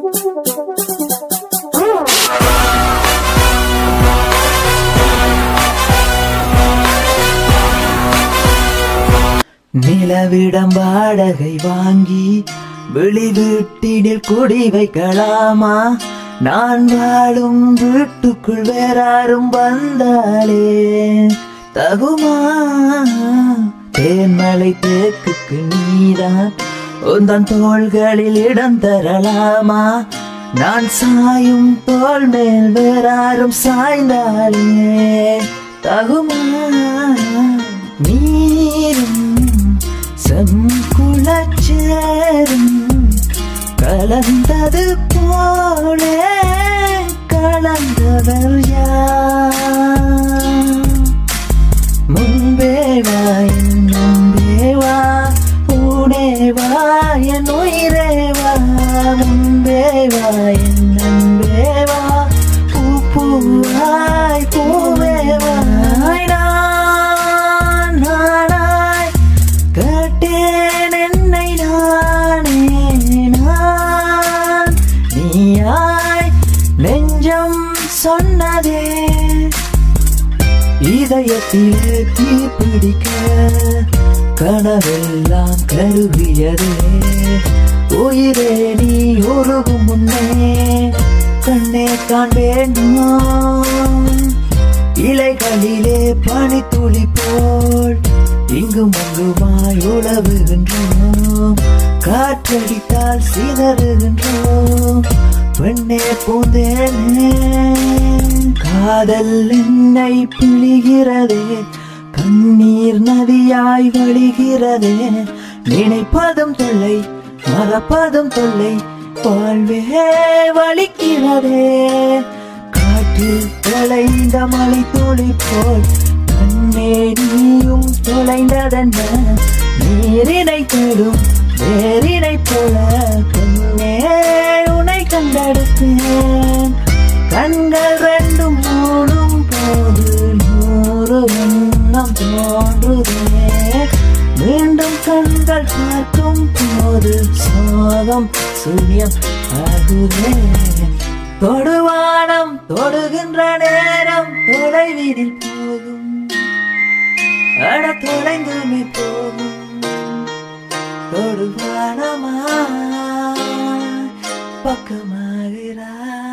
நிலவிடம் வாடகை வாங்கி வெளி வீட்டினில் குடி வைக்கலாமா நான் வாழும் வீட்டுக்குள் வேறாரும் வந்தாலே தகுமா தேன்மலை தேக்குக்கு நீதான் உந்தன் தோள்களில் இடம் தரலாமா நான் சாயும் தோள் மேல் வேறாரும் சாய்ந்தாலே தகுமா நீரும் செங்குளச்சேரும் கலந்தது போலே கலந்தவர் யார் முன்பே வா என் முன்பே வா ஊனே வா என் உயிரே வா முன்பே வா என் அன்பே வா பூ பூவாய் பூவே வாய் நான் நானாய் கேட்டேன் என்னை நானே நான் நீயாய் நெஞ்சம் சொன்னதே இதயத்திலே தீ பிடிக்க கனவெல்லாம் கருவியதே உயிரே நீ உருகும் முன்னே கண்ணே காண்பேன் நான். இலைகளிலே பனித்துளி போல் இங்கும் அங்குமாய் உழவுகின்றோம் காற்றடித்தால் சிதறுகின்றோம் பெண்ணே பூந்தேனே காதல் என்னை பிழிகிறதே கண்ணீர் நதியாய் வழிகிறதே நினைப்பதும் தொல்லை மறப்பதும் தொல்லை வாழ்வே வலிக்கிறதே காற்றில் தொலைந்த மலை துளி போல் கண்ணே நீயும் தொலைந்ததென்ன நீரினை தேடும் வேரினை போல பெண்ணே உனை கண்டெடுத்தேன் கண்கள் ரெண்டும் மூடும் போது நூறு எண்ணம் தோன்றுதே மீண்டும் கண்கள் பார்க்கும் போது சோகம் சூன்யம் ஆகுதே தொடுவானம் தொடுகின்ற நேரம் தொலைவினில் போகும் அட தொலைந்துமே போகும் தொடுவானமா பக்கமாகிறாய்